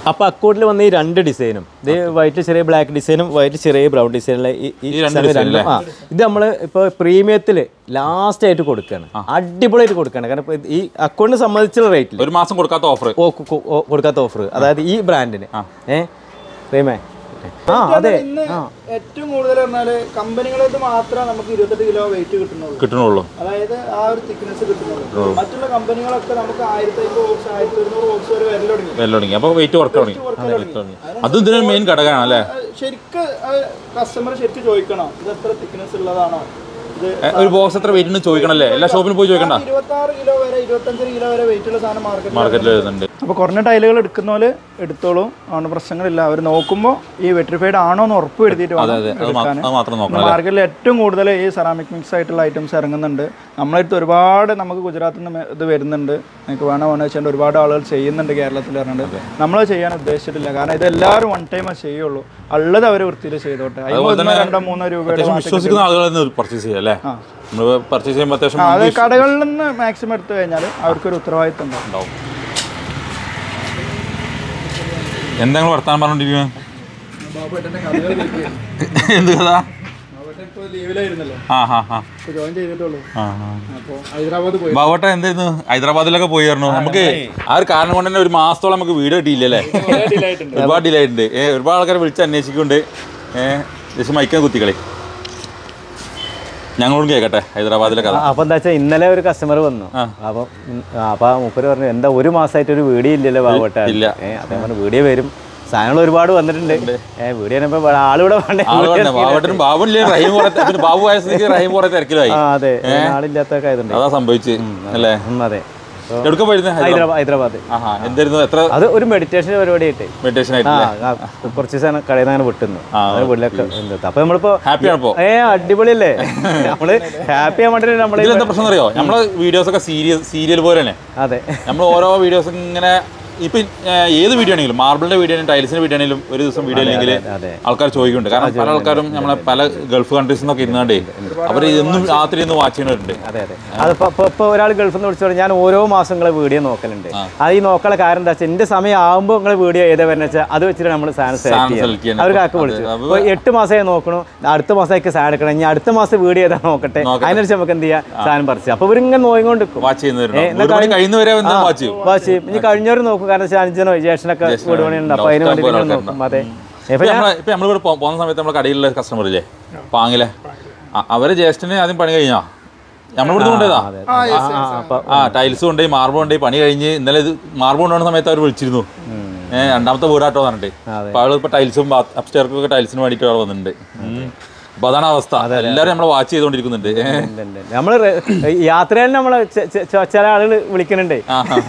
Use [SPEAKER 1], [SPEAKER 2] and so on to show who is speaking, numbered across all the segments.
[SPEAKER 1] അപ്പൊ അക്കൗണ്ടിൽ വന്ന ഈ രണ്ട് ഡിസൈനും ഇത് വൈറ്റ് ചെറിയ ബ്ലാക്ക് ഡിസൈനും വൈറ്റ് ചെറിയ ബ്രൗൺ ഡിസൈനുള്ള ഈ ഈ
[SPEAKER 2] ഈ രണ്ട്
[SPEAKER 1] സംഗതി
[SPEAKER 2] design
[SPEAKER 1] രണ്ടും- ആ ഇത് നമ്മൾ ഇപ്പോൾ പ്രീമിയത്തിൽ ലാസ്റ്റ് ആയിട്ട് കൊടുക്കുകയാണ് അടിപൊളിയായിട്ട് കൊടുക്കുകയാണ് കാരണം ഇപ്പൊ ഈ അക്കൗണ്ടിനെ സംബന്ധിച്ചുള്ള റേറ്റിൽ
[SPEAKER 2] ഒരു മാസം കൊടുക്കാത്ത ഓഫർ
[SPEAKER 1] കൊടുക്കാത്ത ഓഫർ അതായത് ഈ ബ്രാൻഡിന് ഏ പ്രീമേ ആ അതെ
[SPEAKER 3] ഇന്ന് ഏറ്റവും കൂടുതൽ പറഞ്ഞാല് കമ്പനികളത് മാത്രമേ നമുക്ക് ഇരുപത്തെട്ട് കിലോ വെയിറ്റ് കിട്ടുന്നുള്ളൂ
[SPEAKER 2] കിട്ടണുള്ളൂ
[SPEAKER 3] അതായത് ആ ഒരു തിക്നെസ് കിട്ടുന്നുള്ളൂ മറ്റുള്ള കമ്പനികളൊക്കെ നമുക്ക് ആയിരത്തി അമ്പത് ഓക്സ് ആയിരത്തി ഒരുന്നൂറ് ഓക്സ് വരെ വരൽ തുടങ്ങി
[SPEAKER 2] വില തുടങ്ങി അപ്പോൾ വെയിറ്റ് കുറക്കാൻ തുടങ്ങി അതും ഇതിനൊരു മെയിൻ ഘടകമാണ് അല്ലേ
[SPEAKER 3] ശരിക്ക് കസ്റ്റമർ ശരിക്കും ചോദിക്കണം ഇത് എത്ര തിക്നെസ് ഉള്ളതാണോ ഇത്
[SPEAKER 2] ഏ, ഒരു ബോക്സ് എത്ര വെയിറ്റ് ഉണ്ട് ചോദിക്കണല്ലേ എല്ലാ ഷോപ്പിലും പോയി ചോദിക്കണ്ട
[SPEAKER 3] ഇരുപത്തി ആറ് കിലോ വരെ ഇരുപത്തഞ്ച് കിലോ വരെ വെയിറ്റ് ഉള്ള സാധനം മാർക്കറ്റിൽ
[SPEAKER 2] മാർക്കറ്റിൽ വരുന്നുണ്ട്
[SPEAKER 3] അപ്പോൾ കുറഞ്ഞ ടൈലുകൾ എടുക്കുന്ന പോലെ എടുത്തോളൂ അതുകൊണ്ട് പ്രശ്നങ്ങളില്ല അവർ നോക്കുമ്പോൾ ഈ വെട്രിഫൈഡ് ആണോ എന്ന് ഉറപ്പ് വരുത്തിയിട്ട്
[SPEAKER 2] അതെ
[SPEAKER 3] വേണം
[SPEAKER 2] അതെ അത് മാ-
[SPEAKER 3] എടുക്കാൻ
[SPEAKER 2] അത് മാത്രം നോക്കണം
[SPEAKER 3] മാർക്കറ്റിൽ ഏറ്റവും കൂടുതൽ ഈ സെറാമിക് മിക്സ് ആയിട്ടുള്ള ഐറ്റംസ് ഇറങ്ങുന്നുണ്ട് നമ്മളടുത്ത് ഒരുപാട് നമുക്ക് ഗുജറാത്തിൽ നിന്ന് ഇത് വരുന്നുണ്ട് നിങ്ങൾക്ക് വേണോ വേണോ വെച്ചാൽ ഒരുപാട് ആളുകൾ ചെയ്യുന്നുണ്ട് കേരളത്തിൽ പറഞ്ഞിട്ട് നമ്മൾ ചെയ്യാൻ ഉദ്ദേശിച്ചിട്ടില്ല കാരണം ഇത് എല്ലാവരും വൺ ടൈമേ ചെയ്യുള്ളൂ ഉള്ളത് അവർ വൃത്തിയിൽ ചെയ്തോട്ടെ അതിന് ഒന്നോ രണ്ടോ മൂന്നോ രൂപയുടെ
[SPEAKER 2] അത്യാവശ്യം വിശ്വസിക്കുന്ന ആളുകൾ പർച്ചേസ് ചെയ്യാം അല്ലേ നമ്മൾ പർച്ചേസ് ചെയ്യുമ്പോൾ അത്യാവശ്യം
[SPEAKER 3] അത് കടകളിൽ നിന്ന് മാക്സിമം എടുത്തു കഴിഞ്ഞാൽ അവർക്കൊരു ഉത്തരവാദിത്തം ഉണ്ടാവും
[SPEAKER 2] ഉണ്ടാവും എന്താ നിങ്ങൾ വർത്താനം പറഞ്ഞോണ്ടിരിക്കുന്നത് എന്ത് കഥ
[SPEAKER 3] ലീവിലായിരുന്നല്ലോ
[SPEAKER 2] ആ ഹാ ഹാ
[SPEAKER 3] ജോയിൻ ചെയ്തിട്ടുള്ളൂ
[SPEAKER 2] ആ ആ
[SPEAKER 3] അപ്പോൾ ഹൈദരാബാദ് പോയി
[SPEAKER 2] ബാബോട്ട എന്തായിരുന്നു ഹൈദരാബാദിലൊക്കെ പോയിരുന്നു നമുക്ക് ആ ഒരു കാരണം കൊണ്ട് തന്നെ ഒരു മാസത്തോളം നമുക്ക് വീട് കിട്ടിയില്ലല്ലേ ഒരുപാട് ഡിലേ ആയിട്ടുണ്ട് ഏ ഒരുപാട് ആൾക്കാരെ വിളിച്ച് അന്വേഷിക്കുന്നുണ്ട് ഏഹ് ജസ്റ്റ് മൈക്കാൻ കുത്തിക്കളി ഞങ്ങളോടും കേൾക്കട്ടെ ഹൈദരാബാദിലെ കഥ
[SPEAKER 1] അപ്പൊ എന്താ വെച്ചാൽ ഇന്നലെ ഒരു കസ്റ്റമർ വന്നു അപ്പൊ ഉം, ആ, അപ്പൊ മൂപ്പര് പറഞ്ഞു എന്താ ഒരു മാസമായിട്ട് ഒരു വീഡിയോ ഇല്ലല്ലോ ബാബോട്ട
[SPEAKER 2] ഇല്ല.
[SPEAKER 1] ഏഹ് അപ്പൊ പറഞ്ഞു വീഡിയോ വരും സാധനങ്ങൾ ഒരുപാട് വന്നിട്ടുണ്ട് ഏഹ് വീഡിയോ ഇപ്പൊ ആളിവിടെ വേണ്ടേ
[SPEAKER 2] ആള് പറഞ്ഞ ബാബോട്ടനും ബാബുല്ലേ റഹീം കുറെ പിന്നെ ബാബു ആയ സ്ഥിതിക്ക് റഹീം കുറെ തിരക്കിലായി
[SPEAKER 1] ആ അതെ ആളില്ലാത്തൊക്കെ ആയതുണ്ട്
[SPEAKER 2] അതാ സംഭവിച്ച് അല്ലേ
[SPEAKER 1] ഉം, അതെ So,
[SPEAKER 2] എവിടെ പോയിരുന്നത്
[SPEAKER 1] ഹൈദരാബാദ് ഹൈദരാബാദ്
[SPEAKER 2] ആഹാ എന്തായിരുന്നു എത്ര
[SPEAKER 1] അത് ഒരു മെഡിറ്റേഷൻ പരിപാടിയായിട്ട്
[SPEAKER 2] മെഡിറ്റേഷൻ
[SPEAKER 1] ആ
[SPEAKER 2] ആയിട്ടില്ലേ
[SPEAKER 1] ആ, കുറച്ച് ദിവസം കടയിൽ നിന്ന് അങ്ങനെ വിട്ടുന്നു അങ്ങനെ വീട്ടിലൊക്കെ ഉണ്ട്. അപ്പൊ നമ്മളിപ്പോ
[SPEAKER 2] ഹാപ്പിയാണ് ഇപ്പോ
[SPEAKER 1] ഏ അടിപൊളിയല്ലേ നമ്മള് ഹാപ്പി ആവാൻ വേണ്ടി നമ്മള്
[SPEAKER 2] ഇതിലെന്താ പ്രശ്നം അറിയോ നമ്മളെ വീഡിയോസ് ഒക്കെ സീരിയൽ സീരിയൽ പോലെ തന്നെ
[SPEAKER 1] അതെ
[SPEAKER 2] നമ്മൾ ഓരോ വീഡിയോസ് ഇങ്ങനെ ഇപ്പം ഏത് വീഡിയോ ആണെങ്കിലും മാർബിളിന്റെ വീഡിയോ ആണെങ്കിലും ടൈൽസിന്റെ വീഡിയോ ആണെങ്കിലും ഒരു ദിവസം വീഡിയോ ഇല്ലെങ്കിൽ
[SPEAKER 1] അതെ
[SPEAKER 2] ആൾക്കാർ ചോദിക്കുന്നുണ്ട് കാരണം പല ആൾക്കാരും നമ്മളെ പല ഗൾഫ് കൺട്രീസിൽ നിന്നൊക്കെ ഇരുന്നാണ്ടേ അവർ എന്നും രാത്രി ഇന്ന് വാച്ച് ചെയ്യുന്നവരുണ്ട്
[SPEAKER 1] അതെ അതെ അതിപ്പോ ഇപ്പൊ ഇപ്പൊ ഒരാൾ ഗൾഫിൽ നിന്ന് വിളിച്ചു ഞാൻ ഓരോ മാസം നിങ്ങളെ വീഡിയോ നോക്കലുണ്ട് അത് ഈ നോക്കാനുള്ള കാരണം എന്താ വെച്ചാൽ എന്റെ സമയം ആകുമ്പോൾ നിങ്ങളെ വീഡിയോ ഏതാ വരുന്ന വെച്ചാൽ അത് വെച്ചിട്ട് നമ്മൾ സാധനം
[SPEAKER 2] സാധനം
[SPEAKER 1] സെലക്ട്
[SPEAKER 2] select
[SPEAKER 1] ചെയ്യാം
[SPEAKER 2] ചെയ്യണം.
[SPEAKER 1] അവർ കാക്ക വിളിച്ചു
[SPEAKER 2] അതെ,
[SPEAKER 1] ഇപ്പൊ എട്ട് മാസമായി നോക്കണു അടുത്ത മാസത്തേക്ക് സാധനം എടുക്കണം ഇനി അടുത്ത മാസം വീഡിയോ ഏതാ നോക്കട്ടെ അതിനനുസരിച്ച് നമുക്ക് എന്ത് ചെയ്യാം സാധനം പറിച്ചു അപ്പൊ ഇവരിങ്ങനെ നോയിക്കൊണ്ട് നിൽക്കും
[SPEAKER 2] വാച്ച് ചെയ്യുന്നവരുണ്ട് വീട് പണി കഴിയുന്നവരെ എന്താ വാച്ച് ചെയ്യും
[SPEAKER 1] വാശി ഇനി കഴിഞ്ഞവർ നോക്കും കാരണം വെച്ചാൽ അഞ്ചനോ ജ്യേഷ്ഠനൊക്കെ വീട് പണിയുണ്ട് അപ്പൊ അതിന് വേണ്ടി ഇങ്ങനെ നോക്കും അതെ ഇപ്പൊ
[SPEAKER 2] ഇപ്പൊ നമ്മളെ ഇപ്പൊ നമ്മളിവിടെ പോ- പോകുന്ന സമയത്ത് നമ്മളെ കടയിലുള്ള കസ്റ്റമർ ഇല്ലേ പാങ്ങിലെ ആ, അവരെ ജ്യേഷ്ഠന് ആദ്യം പണി കഴിഞ്ഞാ നമ്മളിവിടെ കൊണ്ടേതാ ആ ടൈൽസ് കൊണ്ടുപോയി മാർബിൾ കൊണ്ടുപോയി പണി കഴിഞ്ഞ് ഇന്നലെ ഇത് മാർബിൾ കൊണ്ടുപോകുന്ന സമയത്ത് അവർ വിളിച്ചിരുന്നു ഏഹ് രണ്ടാമത്തെ വീടാട്ടോ പറഞ്ഞിട്ട് അപ്പൊ അവള് ഇപ്പൊ ടൈൽസും അപ്സ്റ്റേർക്കൊക്കെ ടൈൽസിന് വേണ്ടിയിട്ട് അവിടെ വന്നിട്ടുണ്ട് ഉം. അപ്പൊ അതാണ് അവസ്ഥ എല്ലാവരും നമ്മളെ വാച്ച് ചെയ്തുകൊണ്ടിരിക്കുന്നുണ്ട് ഏഹ്
[SPEAKER 1] ഉണ്ട്, ഉണ്ട്. നമ്മള് റെ- യാത്രയിൽ നമ്മളെ ചെ- ചെ- ചെ- ചില ആളുകൾ വിളിക്കുന്നുണ്ടേ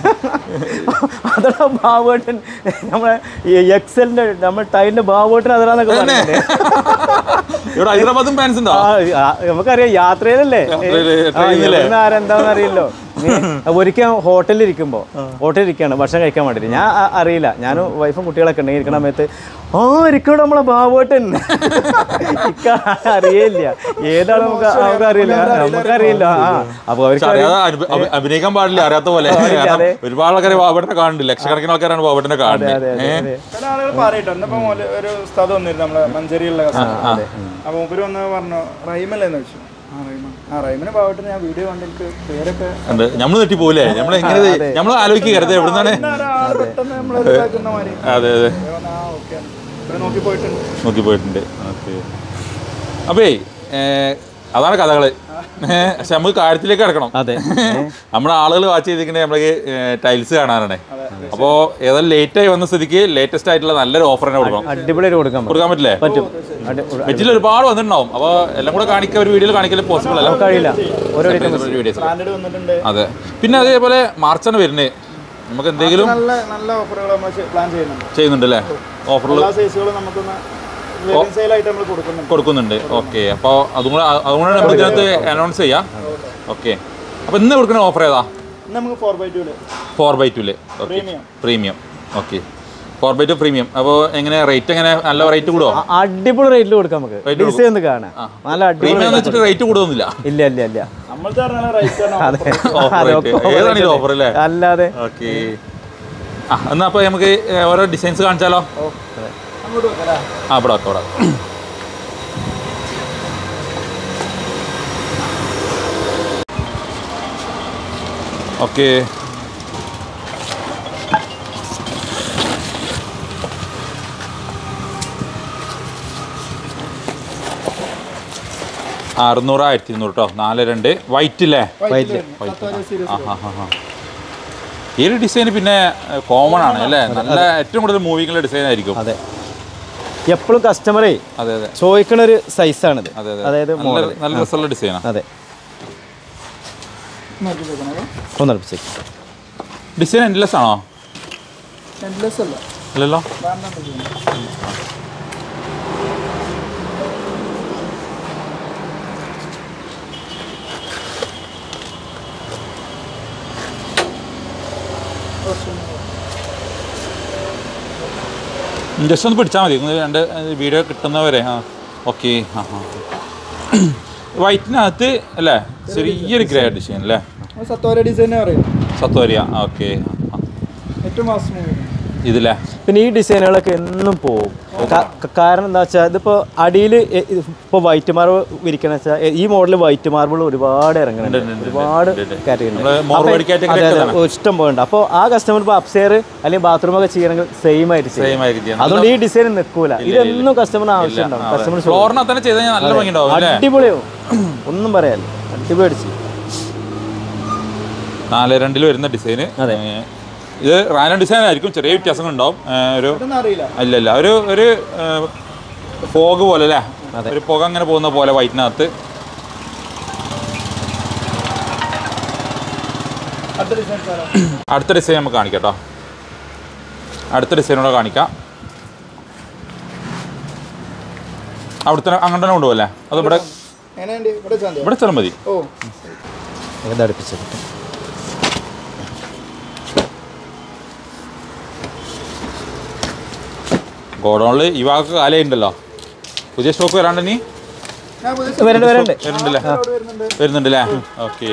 [SPEAKER 1] അതാണ് ബാബുവേട്ടൻ നമ്മളെ എക്സലിന്റെ നമ്മൾ ടൈലിന്റെ ബാബുവേട്ടൻ അതാന്നൊക്കെ പറയുന്നുണ്ട്
[SPEAKER 2] ഇവിടെ ഹൈദരാബാദും ഫാൻസ് ഉണ്ടോ
[SPEAKER 1] ആ, ആ, നമുക്കറിയാം യാത്രയിലല്ലേ
[SPEAKER 2] യാത്രയില്,
[SPEAKER 1] ആ, ഇവിടുന്ന് ആരെന്താന്ന് അറിയില്ലോ ഒരിക്കൽ ഹോട്ടലിൽ ഇരിക്കുമ്പോ ഹോട്ടലിൽ ഇരിക്കുകയാണ് ഭക്ഷണം കഴിക്കാൻ വേണ്ടിയിട്ട് ഞാൻ അ- അറിയില്ല ഞാനും വൈഫും കുട്ടികളൊക്കെ ഉണ്ടെങ്കിൽ ഇരിക്കണ സമയത്ത് ആ ഇരിക്കവിടെ നമ്മളെ ബാബുവേട്ടൻ ഇക്ക അറിയില്ല ഏതാണ് നമുക്ക് നമുക്ക് അറിയില്ല നമുക്കറിയില്ല ആ അപ്പൊ അവർക്ക്
[SPEAKER 2] അറിയാതെ അനുഭ- അഭി- അഭിനയിക്കാൻ പാടില്ല അറിയാത്ത പോലെ കാരണം ഒരുപാട് ആൾക്കാരെ ബാബുട്ടിനെ കാണുന്നുണ്ട് ലക്ഷക്കണക്കിന് ആൾക്കാരാണ് ബാബുട്ടിനെ കാണുന്നത് ഏഹ്
[SPEAKER 3] ചില ആളുകൾ പറയട്ടോ ഇന്നിപ്പോ മുതല് ഒരു സ്ഥലം വന്നിരുന്നു നമ്മളെ മഞ്ചേരിയുള്ള കസ്റ്റമർ അപ്പൊ മൂപ്പര് വന്ന് പറഞ്ഞു റഹീമല്ലേന്ന് വെച്ചു ആ റഹീമ ആ റഹീമിനെ പാവട്ടെ ഞാൻ വീഡിയോ കണ്ട് എനിക്ക് പേരൊക്കെ
[SPEAKER 2] ഉണ്ട് നമ്മൾ തെറ്റി പോലെ നമ്മൾ എങ്ങനെ നമ്മൾ ആലോചിക്കുക കരുത് എവിടുന്നാണ്
[SPEAKER 3] ഒരാൾ പെട്ടെന്ന് നമ്മൾ ഇതാക്കുന്ന മാതിരി
[SPEAKER 2] അതെ അതെ
[SPEAKER 3] ഞാൻ പറഞ്ഞു, ആ ഓക്കെ ഇവരെ നോക്കി പോയിട്ടുണ്ട്
[SPEAKER 2] നോക്കി പോയിട്ടുണ്ട് ഓക്കെ അപ്പേ ഏഹ്, അതാണ് കഥകള് ഏഹ്, പക്ഷെ നമുക്ക് കാര്യത്തിലേക്ക് കിടക്കണം
[SPEAKER 1] അതെ
[SPEAKER 2] നമ്മുടെ ആളുകൾ വാച്ച് ചെയ്തിരിക്കണേ നമ്മള് ടൈൽസ് കാണാനാണ് അപ്പോൾ ഏതായാലും ലേറ്റ് ആയി വന്ന സ്ഥിതിക്ക് ലേറ്റസ്റ്റ് ആയിട്ടുള്ള നല്ലൊരു ഓഫർ തന്നെ കൊടുക്കണം
[SPEAKER 1] അടിപൊളിയായിട്ട് കൊടുക്കാൻ പറ്റും
[SPEAKER 2] കൊടുക്കാൻ പറ്റില്ലേ
[SPEAKER 1] പറ്റും അടി-
[SPEAKER 2] മെറ്റീരിയൽ ഒരുപാട് വന്നിട്ടുണ്ടാവും അപ്പോൾ എല്ലാം കൂടെ കാണിക്കാൻ ഒരു വീഡിയോയിൽ കാണിക്കൽ പോസിബിൾ അല്ല
[SPEAKER 1] കഴിയില്ല ഓരോ
[SPEAKER 3] ബ്രാൻഡഡ് വന്നിട്ടുണ്ട്
[SPEAKER 2] അതെ പിന്നെ അതേപോലെ മാർച്ചാണ് വരുന്നത് നമുക്ക് എന്തെങ്കിലും
[SPEAKER 3] നല്ല നല്ല ഓഫറുകൾ നമ്മൾ പ്ലാൻ ചെയ്യുന്നുണ്ട്
[SPEAKER 2] ചെയ്യുന്നുണ്ട് അല്ലേ ഓഫറിൽ
[SPEAKER 3] എല്ലാ സൈസുകളും നമുക്കൊന്ന് സെയിലായിട്ട് നമ്മൾ കൊടുക്കുന്നുണ്ട്
[SPEAKER 2] കൊടുക്കുന്നുണ്ട് ഓക്കെ അപ്പോൾ അതും കൂടെ അതും കൂടെ നമ്മൾ ഇതിനകത്ത് അനൗൺസ് ചെയ്യാം ഓക്കെ അപ്പോൾ ഇന്ന് കൊടുക്കുന്ന ഓഫർ ഏതാ
[SPEAKER 3] ഇന്ന് നമുക്ക് ഫോർ ബൈ ടൂല്
[SPEAKER 2] ഫോർ ബൈ ടുല് okay
[SPEAKER 3] Premium.
[SPEAKER 2] Premium okay four by two premium അപ്പോൾ എങ്ങനെ റേറ്റ് എങ്ങനെ നല്ല റേറ്റ് കൂടുമോ
[SPEAKER 1] അ- അടിപൊളി റേറ്റിൽ കൊടുക്കാം നമുക്ക്
[SPEAKER 2] Rate
[SPEAKER 1] ഡിസൈൻ ഒന്ന് കാണാം നല്ല അടിപൊളി
[SPEAKER 2] പ്രീമിയം എന്ന് വെച്ചിട്ട് റേറ്റ് കൂടുന്നില്ല
[SPEAKER 1] ഇല്ല ഇല്ല ഇല്ല
[SPEAKER 3] നമ്മൾക്ക് പറഞ്ഞാൽ റൈറ്റ്
[SPEAKER 1] അതെ
[SPEAKER 2] Offer
[SPEAKER 1] അതെ,
[SPEAKER 2] rate.
[SPEAKER 1] ഒക്കെ
[SPEAKER 2] ഏതാണ് ഇത്
[SPEAKER 1] rate
[SPEAKER 2] offer അല്ലേ?
[SPEAKER 1] അല്ലാതെ
[SPEAKER 2] ഓക്കെ ആ എന്നാൽ അപ്പോൾ നമുക്ക് ഏ, ഓരോ ഡിസൈൻസ് കാണിച്ചാലോ
[SPEAKER 3] അങ്ങോട്ട് വെക്കാം
[SPEAKER 2] ആ ഇവിടെ വെക്കാം ഇവിടെ വെക്കാം. ഓക്കെ അറുന്നൂറ് ആയിരത്തി ഇരുന്നൂറ് കേട്ടോ നാല് രണ്ട് വൈറ്റ് അല്ലേ
[SPEAKER 3] വൈറ്റില്
[SPEAKER 2] വൈറ്റ്
[SPEAKER 3] സത്വാരി സീരീസ്
[SPEAKER 2] ആ ഹാ ഹാ ഹാ ഈ ഒരു ഡിസൈൻ പിന്നെ കോമൺ ആണ് അല്ലേ നല്ല ഏറ്റവും കൂടുതൽ മൂവിങ്ങിലെ ഡിസൈൻ ആയിരിക്കും
[SPEAKER 1] അതെ എപ്പോഴും കസ്റ്റമറേ
[SPEAKER 2] അതെ അതെ
[SPEAKER 1] ചോദിക്കണ ഒരു സൈസാണിത്
[SPEAKER 2] അതെ അതെ
[SPEAKER 1] അതായത്
[SPEAKER 2] നല്ല
[SPEAKER 1] മോഡൽ
[SPEAKER 2] നല്ല രസമുള്ള ഡിസൈനാണ്
[SPEAKER 1] അതെ
[SPEAKER 3] നോക്കി വെക്കണേ
[SPEAKER 1] ഒന്നടുപ്പിച്ചേക്ക്
[SPEAKER 2] ഡിസൈൻ എൻഡ്ലെസ് ആണോ
[SPEAKER 3] എൻഡ്ലെസ് അല്ല
[SPEAKER 2] അല്ലല്ലോ
[SPEAKER 3] റാൻഡം ഡിസൈൻ
[SPEAKER 2] ജസ്റ്റ് ഒന്ന് പിടിച്ചാൽ മതി ഒന്ന് രണ്ട് വീഡിയോ കിട്ടുന്നവരെ ആ ഓക്കെ ആ ആ വൈറ്റിനകത്ത് അല്ലേ ചെറിയൊരു ഗ്രേ ഡിസൈൻ അല്ലേ
[SPEAKER 3] സത്വാരി ഡിസൈൻ പറയും
[SPEAKER 2] സത്തോരിയ ഓക്കെ
[SPEAKER 3] ഏറ്റവും മാസം മൂവി
[SPEAKER 2] ഇതില്ലേ
[SPEAKER 1] പിന്നെ ഈ ഡിസൈനുകളൊക്കെ എന്നും പോവും ക- ക- കാരണം എന്താ വെച്ചാൽ ഇതിപ്പോൾ അടിയിൽ ഇപ്പോൾ വൈറ്റ് മാർബിൾ വിരിക്കണ വെച്ചാൽ ഈ മോഡൽ വൈറ്റ് മാർബിൾ ഒരുപാട് ഇറങ്ങുന്നുണ്ട്
[SPEAKER 2] ഉണ്ട്, ഉണ്ട്,
[SPEAKER 1] ഒരുപാട്
[SPEAKER 2] ഉണ്ട്, ഉണ്ട്.
[SPEAKER 1] കാറ്റഗറി
[SPEAKER 2] നമ്മള് മോർവാടി category ഒക്കെ തന്നെ.
[SPEAKER 1] ഇഷ്ടം പോലുണ്ട് അപ്പോൾ ആ കസ്റ്റമർ ഇപ്പോൾ അപ്സെയർ അല്ലെങ്കിൽ ബാത്റൂം ഒക്കെ ചെയ്യണമെങ്കിൽ സെയിം ആയിട്ട് ചെയ്യും
[SPEAKER 2] സെയിം ആയിരിക്കും ചെയ്യാം.
[SPEAKER 1] അതുകൊണ്ട് ഈ ഡിസൈൻ നിൽക്കൂല ഇതെന്നും കസ്റ്റമറിന് ആവശ്യമുണ്ടാവും കസ്റ്റമർ
[SPEAKER 2] ഫ്ലോറിനകത്ത് തന്നെ ചെയ്ത് കഴിഞ്ഞാൽ നല്ല ഭംഗി ഉണ്ടാവും അല്ലേ
[SPEAKER 1] അടിപൊളിയാവും ഒന്നും പറയാല്ല അടിപൊളി അടിച്ച്
[SPEAKER 2] നാല് രണ്ടിൽ വരുന്ന ഡിസൈന്
[SPEAKER 1] അതെ.
[SPEAKER 2] ഇത് റാൻഡം ഡിസൈൻ ആയിരിക്കും ചെറിയ വ്യത്യാസങ്ങൾ ഉണ്ടാവും ഏ, ഒരു
[SPEAKER 3] ഇതൊന്നും അറിയില്ല
[SPEAKER 2] ഇല്ല ഇല്ല ഒരു ഒരു ഫോഗ് പോലെ അല്ലേ ഒരു പുക അങ്ങനെ പോകുന്ന പോലെ വൈറ്റിനകത്ത്
[SPEAKER 3] അടുത്ത ഡിസൈൻ സാറേ
[SPEAKER 2] അടുത്ത ഡിസൈൻ നമുക്ക് കാണിക്കാം കേട്ടോ അടുത്ത ഡിസൈനൂടെ കാണിക്കാം അവിടുത്തെ അങ്ങോട്ട് തന്നെ കൊണ്ടുപോകല്ലേ അത് ഇവിടെ
[SPEAKER 3] എങ്ങനെയുണ്ട് ഇവിടെ ചാന്തിയോ
[SPEAKER 2] ഇവിടെ സ്ഥലം മതി
[SPEAKER 3] ഓ
[SPEAKER 1] ഇതടുപ്പിച്ചത്
[SPEAKER 2] ഗോഡൗണിൽ ഈ ഭാഗത്ത് കാലയുണ്ടല്ലോ പുതിയ സ്റ്റോക്ക് വരാണ്ട് നീ
[SPEAKER 3] ഞാൻ പുതിയ
[SPEAKER 1] വരണ്ട് വരണ്ട്
[SPEAKER 2] വരുന്നുണ്ടല്ലേ
[SPEAKER 3] അവിടെ വരുന്നുണ്ട്
[SPEAKER 2] വരുന്നുണ്ടല്ലേ ഓക്കെ